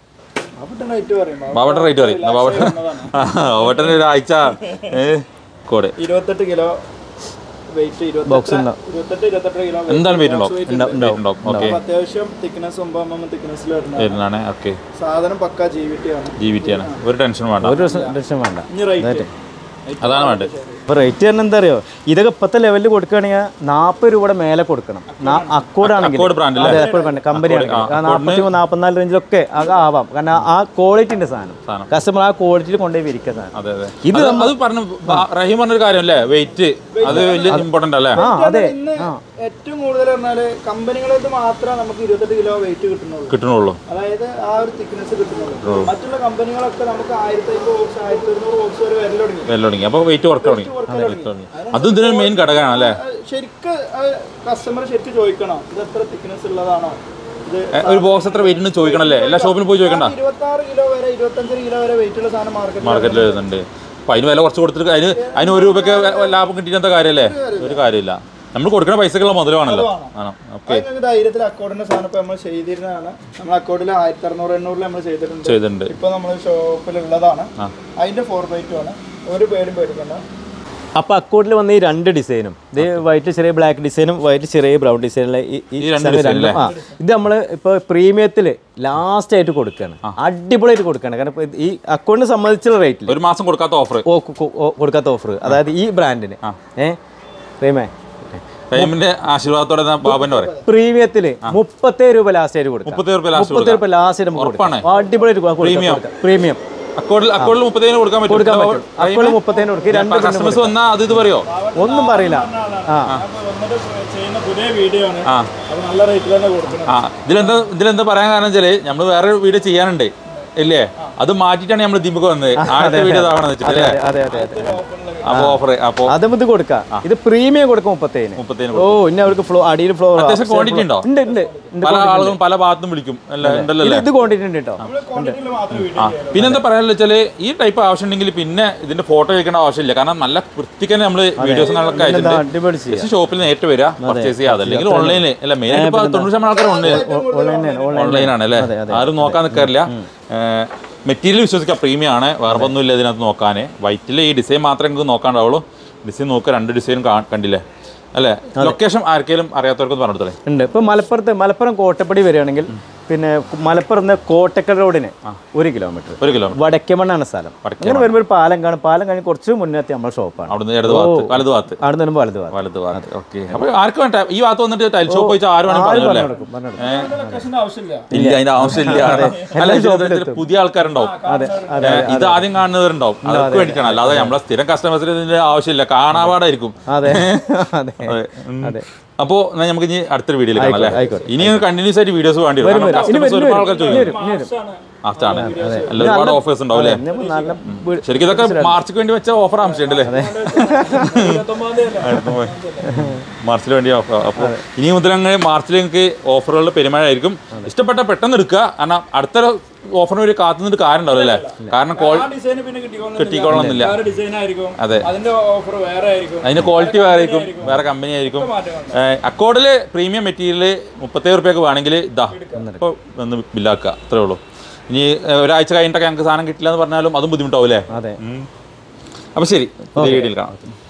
[SPEAKER 3] ബാബുട്ടൻ റേറ്റ് പറയും
[SPEAKER 2] ബാബട്ടൻ റേറ്റ് പറയും ബാബട്ടൻ ബാബട്ടൻ ഒരാഴ്ച ഏ, കോഡ്
[SPEAKER 3] ഇരുപത്തെട്ട് കിലോ വെയിറ്റ് ഇരുപത്തെട്ട് ഇരുപത്തെട്ട് ഇരുപത്തെട്ട് കിലോ
[SPEAKER 2] എന്തായാലും വെയിറ്റ് ഉണ്ടാവും വെയിറ്റ് ഉണ്ടാവും ഓക്കെ
[SPEAKER 3] അത്യാവശ്യം തിക്നെസ് ഒമ്പത് എം എം തിക്നെസ്സിൽ വരുന്നത്
[SPEAKER 2] വരുന്നതാണ് ഓക്കെ
[SPEAKER 3] സാധനം പക്ക ജി വി ടി ആണ്
[SPEAKER 2] ജി ബി ടി ആണ് ഒരു ടെൻഷനും വേണ്ട
[SPEAKER 1] ഒരു ലക്ഷം വേണ്ട
[SPEAKER 3] ഇനി റേറ്റ്
[SPEAKER 2] അതാണ് വേണ്ടത്
[SPEAKER 1] ഇപ്പൊ റേറ്റ് തന്നെ എന്താ അറിയോ ഇതൊക്കെ ഇപ്പത്തെ ലെവലിൽ കൊടുക്കുകയാണെങ്കിൽ നാൽപ്പത് രൂപയുടെ മേലെ കൊടുക്കണം അക്കോഡാണെങ്കിൽ
[SPEAKER 2] അക്കോഡ് brand
[SPEAKER 1] അതെ അക്കോഡ് ബ്രാൻഡ് കമ്പനി ആണെങ്കിൽ നാൽപ്പത്തി മൂന്ന് നാൽപ്പത്തിനാല് റേഞ്ചിലൊക്കെ അത് ആവാം കാരണം ആ ക്വാളിറ്റിന്റെ സാധനം
[SPEAKER 2] സാധനം.
[SPEAKER 1] കസ്റ്റമർ ആ ക്വാളിറ്റിയിൽ കൊണ്ടുപോയി വിരിക്കുന്ന സാധനം
[SPEAKER 2] അതെ അതെ ഇത് അത് പറഞ്ഞു റഹീം പറഞ്ഞൊരു കാര്യം അല്ലേ വെയിറ്റ് അത് വലിയ ഇമ്പോർട്ടന്റ് അല്ലേ
[SPEAKER 1] ആ അതെ
[SPEAKER 3] ഇന്ന് ഏറ്റവും കൂടുതൽ പറഞ്ഞാല് കമ്പനികളിൽ മാത്രമേ നമുക്ക് ഇരുപത്തെട്ട് കിലോ വെയിറ്റ് കിട്ടുന്നുള്ളൂ
[SPEAKER 2] കിട്ടണുള്ളൂ
[SPEAKER 3] അതായത് ആ ഒരു തിക്നെസ് കിട്ടുന്നുള്ളൂ മറ്റുള്ള കമ്പനികളൊക്കെ നമുക്ക് ആയിരത്തി അമ്പത് ഓക്സ് ആയിരത്തി ഒരുന്നൂറ് ഓക്സ് വരെ വരൽ തുടങ്ങി
[SPEAKER 2] വില തുടങ്ങി അപ്പോൾ വെയിറ്റ് കുറക്കാൻ തുടങ്ങി തുടങ്ങി. അതും ഇതിനൊരു മെയിൻ ഘടകമാണ് അല്ലേ
[SPEAKER 3] ശരിക്ക് കസ്റ്റമർ ശരിക്കും ചോദിക്കണം ഇത് എത്ര തിക്നെസ് ഉള്ളതാണോ ഇത്
[SPEAKER 2] ഏ, ഒരു ബോക്സ് എത്ര വെയിറ്റ് ചോദിക്കണല്ലേ എല്ലാ ഷോപ്പിലും പോയി ചോദിക്കണ്ട
[SPEAKER 3] ഇരുപത്തി ആറ് കിലോ വരെ ഇരുപത്തഞ്ച് കിലോ വരെ വെയിറ്റ് ഉള്ള സാധനം മാർക്കറ്റിൽ
[SPEAKER 2] മാർക്കറ്റിൽ വരുന്നുണ്ട് അപ്പോൾ അതിന് വില കുറച്ച് കൊടുത്തിട്ട് അതിന് അതിന് ഒരു രൂപയ്ക്ക് വെ- ലാഭം കിട്ടിയിട്ട് കാര്യമല്ലേ ഒരു കാര്യമില്ല നമ്മൾ കൊടുക്കുന്ന പൈസക്കുള്ള മുതലുവാണല്ലോ ആണ് ഓക്കെ
[SPEAKER 3] നിങ്ങൾക്ക് ധൈര്യത്തിൽ അക്കൗണ്ടിന്റെ സാധനം ഇപ്പൊ നമ്മൾ ചെയ്തിരുന്നതാണ് നമ്മൾ അക്കൗണ്ടിൽ ആയിരത്തി അറുന്നൂറ് എണ്ണൂറിൽ നമ്മൾ ചെയ്തിട്ടുണ്ട്
[SPEAKER 2] ചെയ്തിട്ടുണ്ട്
[SPEAKER 3] ഇപ്പൊ നമ്മൾ ഷോപ്പിൽ ഉള്ളതാണ് അതിന്റെ ഫോർ ബൈറ്റും ആണ് ഒരു പേരും പേടിക്കണ്ട
[SPEAKER 1] അപ്പൊ അക്കോഡിൽ വന്ന ഈ രണ്ട് ഡിസൈനും ഇത് വൈറ്റ് ചെറിയ ബ്ലാക്ക് ഡിസൈനും വൈറ്റ് ചെറിയ ബ്രൗൺ ഡിസൈനിലെ ഈ ഈ
[SPEAKER 2] ഈ രണ്ട്
[SPEAKER 1] സംഗതി
[SPEAKER 2] design
[SPEAKER 1] രണ്ടും- ആ ഇത് നമ്മൾ ഇപ്പോൾ പ്രീമിയത്തിൽ ലാസ്റ്റ് ആയിട്ട് കൊടുക്കുകയാണ് അടിപൊളിയായിട്ട് കൊടുക്കുകയാണ് കാരണം ഇപ്പൊ ഈ അക്കൗണ്ടിനെ സംബന്ധിച്ചുള്ള റേറ്റിൽ
[SPEAKER 2] ഒരു മാസം കൊടുക്കാത്ത ഓഫർ
[SPEAKER 1] ഓ കു- ഓ- കൊടുക്കാത്ത ഓഫർ അതായത് ഈ ബ്രാൻഡിന് ഏ റീമേ
[SPEAKER 2] പേയ്മെന്റ് ആശീർവാദത്തോടെ ഞാൻ ബാബന്റെ പറയും
[SPEAKER 1] പ്രീമിയത്തിൽ മുപ്പത്തേഴ് രൂപ ലാസ്റ്റ് ആയിട്ട് കൊടുക്കാം
[SPEAKER 2] മുപ്പത്തി രൂപ ലാസ്റ്റ്
[SPEAKER 1] മുപ്പത്തി രൂപ ലാസ്റ്റ് നമുക്ക്
[SPEAKER 2] ഉറപ്പാണ്?
[SPEAKER 1] കൊടുക്കാം അടിപൊളിയായിട്ട് കൊടുക്കാം പ്രീമിയം
[SPEAKER 2] അക്കൗണ്ടിൽ അക്കൗണ്ടിൽ മുപ്പത്തേന് കൊടുക്കാൻ പറ്റും
[SPEAKER 1] കൊടുക്കാൻ പറ്റും അക്കൗണ്ടിൽ മുപ്പത്തേഴ് കൊടുക്കും ഈ രണ്ട്
[SPEAKER 2] കസ്റ്റമേഴ്സ് വന്നാൽ അത് ഇത് പറയോ
[SPEAKER 1] ഒന്നും പറയില്ല ആ
[SPEAKER 3] അപ്പൊ വന്നിട്ട് ചെയ്യുന്ന പുതിയ വീഡിയോ ആണ്
[SPEAKER 2] ആ
[SPEAKER 3] അത് നല്ല റേറ്റിൽ തന്നെ കൊടുക്കണം
[SPEAKER 2] ആ ഇതിലെന്താ ഇതിലെന്താ പറയാൻ കാരണം വെച്ചാല് നമ്മൾ വേറെ വീഡിയോ ചെയ്യാനുണ്ട് ഇല്ലേ അത് മാറ്റിയിട്ടാണ് നമ്മൾ ദീപക്ക് വന്നത് ആദ്യത്തെ വീഡിയോ ഇതാവണമെന്ന് വെച്ചിട്ട് അല്ലേ
[SPEAKER 1] അതെ അതെ അതെ
[SPEAKER 2] അപ്പൊ ഓഫർ അപ്പൊ
[SPEAKER 1] അതും ഇത് കൊടുക്കാം ഇത് പ്രീമിയം കൊടുക്കും മുപ്പത്തേന്
[SPEAKER 2] മുപ്പത്തേന്
[SPEAKER 1] ഓ ഇനി അവർക്ക് ഫ്ലോ അടിയിൽ ഫ്ലോ
[SPEAKER 2] അത്യാവശ്യം ക്വാണ്ടിറ്റി ഉണ്ടോ
[SPEAKER 1] ഉണ്ട് ഉണ്ട് ഉണ്ട്.
[SPEAKER 2] പല ആളുകളും പല ഭാഗത്തും വിളിക്കും അല്ല ഉണ്ടല്ലോ
[SPEAKER 1] ഇത്
[SPEAKER 2] അല്ലേ
[SPEAKER 1] ഇത് ക്വാണ്ടിറ്റി ഉണ്ട് കേട്ടോ
[SPEAKER 3] ക്വാണ്ടിറ്റിയിൽ മാത്രമേ വീഡിയോ
[SPEAKER 2] ആ പിന്നെന്താ പറയാനുള്ള വെച്ചാല് ഈ ടൈപ്പ് ആവശ്യമുണ്ടെങ്കിൽ പിന്നെ ഇതിന്റെ ഫോട്ടോ വെക്കേണ്ട ആവശ്യമില്ല കാരണം നല്ല വൃത്തിക്ക് തന്നെ നമ്മൾ വീഡിയോസുകളൊക്കെ
[SPEAKER 1] എന്താ
[SPEAKER 2] അയച്ചിട്ടുണ്ട്
[SPEAKER 1] അടിപൊളി ചെയ്യാം
[SPEAKER 2] ജസ്റ്റ് ഷോപ്പിൽ നേരിട്ട് വരിക പർച്ചേസ് ചെയ്യാതെ അല്ലെങ്കിൽ ഓൺലൈനിൽ അല്ല മെയിൻ ആയിട്ട് ഇപ്പൊ തൊണ്ണൂറ് ശതമാനം ആൾക്കാർ ഓൺലൈൻ
[SPEAKER 1] ഓൺലൈൻ
[SPEAKER 2] ഓൺലൈൻ ആണ് അല്ലേ ആരും നോക്കാൻ നിൽക്കാറില്ല മെറ്റീരിയൽ വിശ്വസിക്കാം പ്രീമിയം ആണ് വേറെ ഒന്നുമില്ല ഇതിനകത്ത് നോക്കാൻ വൈറ്റിൽ ഈ ഡിസൈൻ മാത്രമേ നിങ്ങൾക്ക് നോക്കാണ്ടാവുള്ളൂ ഡിസൈൻ നോക്കുക രണ്ട് ഡിസൈനും കണ്ടില്ലേ അല്ലേ ലൊക്കേഷൻ ആർക്കെങ്കിലും അറിയാത്തവർക്ക് പറഞ്ഞു കൊടുത്തേ
[SPEAKER 1] ഉണ്ട് ഇപ്പൊ മലപ്പുറത്ത് മലപ്പുറം കോട്ടപ്പടി വരികയാണെങ്കിൽ പിന്നെ മലപ്പുറം കോട്ടക്കൽ റോഡിന് ഒരു കിലോമീറ്റർ
[SPEAKER 2] ഒരു കിലോമീറ്റർ
[SPEAKER 1] വടക്കമണ്ണാണ് സ്ഥലം അങ്ങനെ വരുമ്പോൾ ഒരു പാലം കാണും പാലം കഴിഞ്ഞ് കുറച്ച് മുന്നേത്തി നമ്മുടെ ഷോപ്പാണ്
[SPEAKER 2] അവിടുന്ന് ഇടത് ഭാഗത്ത് വലത് ഭാഗത്ത്
[SPEAKER 1] അവിടെ നിന്ന് വരുമ്പോൾ വലത് ഭാഗം
[SPEAKER 2] വലത് ഭാഗത്ത് ഓക്കെ അപ്പൊ ആർക്ക് വേണ്ട ഈ ഭാഗത്ത് വന്നിട്ട് ടൈൽ ഷോപ്പ് വെച്ചാൽ ആര് വേണം പറഞ്ഞു അല്ലേ
[SPEAKER 1] കൊടുക്കും പറഞ്ഞെടുക്കും
[SPEAKER 3] ലൊക്കേഷന്റെ ആവശ്യമില്ല
[SPEAKER 2] ഇല്ല അതിന്റെ ആവശ്യമില്ല അല്ല ഇതിൽ പുതിയ ആൾക്കാരുണ്ടാവും ഏ, ഇത് ആദ്യം കാണുന്നവരുണ്ടാവും അവർക്ക് വേണ്ടിയിട്ടാണ് അല്ലാതെ നമ്മളെ സ്ഥിരം കസ്റ്റമേഴ്സിന് ഇതിന്റെ ആവശ്യമില്ല കാണാപാടായിരിക്കും
[SPEAKER 1] അതെ അതെ
[SPEAKER 2] അതെ. ഉം.
[SPEAKER 1] അതെ
[SPEAKER 2] അപ്പോ എന്നാ നമുക്ക് ഇനി അടുത്തൊരു വീഡിയോയിൽ കാണാം അല്ലേ
[SPEAKER 1] ആയിക്കോട്ടെ.
[SPEAKER 2] ഇനി കണ്ടിന്യൂസ് ആയിട്ട് വീഡിയോസ് വേണ്ടി വരും കാരണം
[SPEAKER 1] ഇനി
[SPEAKER 2] customers
[SPEAKER 1] വരും,
[SPEAKER 2] ഒരുപാട് ആൾക്കാർ
[SPEAKER 1] ഇനി
[SPEAKER 2] ചോദിക്കും
[SPEAKER 1] വരും, ഇനി വരും.
[SPEAKER 2] മാർച്ചാണ് അല്ല ഒരുപാട് ഓഫേഴ്സ് ഉണ്ടാവും അല്ലേ
[SPEAKER 1] ഇന്നിപ്പോ നല്ല വീ-
[SPEAKER 2] ശരിക്കും ഇതൊക്കെ മാർച്ചിക്ക് വേണ്ടി വെച്ച ഓഫർ ആവശ്യമുണ്ട് അല്ലേ
[SPEAKER 3] ഇരുപത്തൊമ്പതാം തീയതി
[SPEAKER 2] അടുത്ത പോയി. മാർച്ചിൽ വേണ്ടി ഓഫർ അപ്പോൾ ഇനി മുതൽ അങ്ങനെ മാർച്ചിൽ നിങ്ങൾക്ക് ഓഫറുകളുടെ പെരുമഴ ആയിരിക്കും ഇഷ്ടപ്പെട്ട പെട്ടെന്ന് എടുക്കുക കാരണം അടുത്ത ഓഫറിന് വേണ്ടി കാത്തു നിന്നിട്ട് കാര്യം ഉണ്ടാവില്ല അല്ലേ കാരണം ക്വാൾ
[SPEAKER 3] ആ ഡിസൈൻ പിന്നെ കിട്ടിക്കോളുന്നില്ല.
[SPEAKER 2] കിട്ടിക്കോളണമെന്നില്ല
[SPEAKER 3] വേറെ ഡിസൈൻ ആയിരിക്കും
[SPEAKER 2] അതെ.
[SPEAKER 3] അതിന്റെ ഓഫർ വേറെ ആയിരിക്കും
[SPEAKER 2] അതിന്റെ ക്വാളിറ്റി വേറെ ആയിരിക്കും വേറെ കമ്പനി ആയിരിക്കും അക്കോർഡിൽ പ്രീമിയം മെറ്റീരിയൽ മുപ്പത്തേഴ് റുപ്യക്ക് വേണമെങ്കിൽ ഇതാ ഇപ്പോൾ ഒന്ന് ബില്ലാക്കുക അത്രേ ഉള്ളൂ ഇനി ഏഹ്, ഒരാഴ്ച കഴിഞ്ഞിട്ടൊക്കെ ഞങ്ങൾക്ക് സാധനം കിട്ടില്ല എന്ന് പറഞ്ഞാലും അതും ബുദ്ധിമുട്ടാവും അല്ലേ
[SPEAKER 1] അതെ
[SPEAKER 2] അപ്പോൾ ശരി പുതിയ വീഡിയോയിൽ കാണാം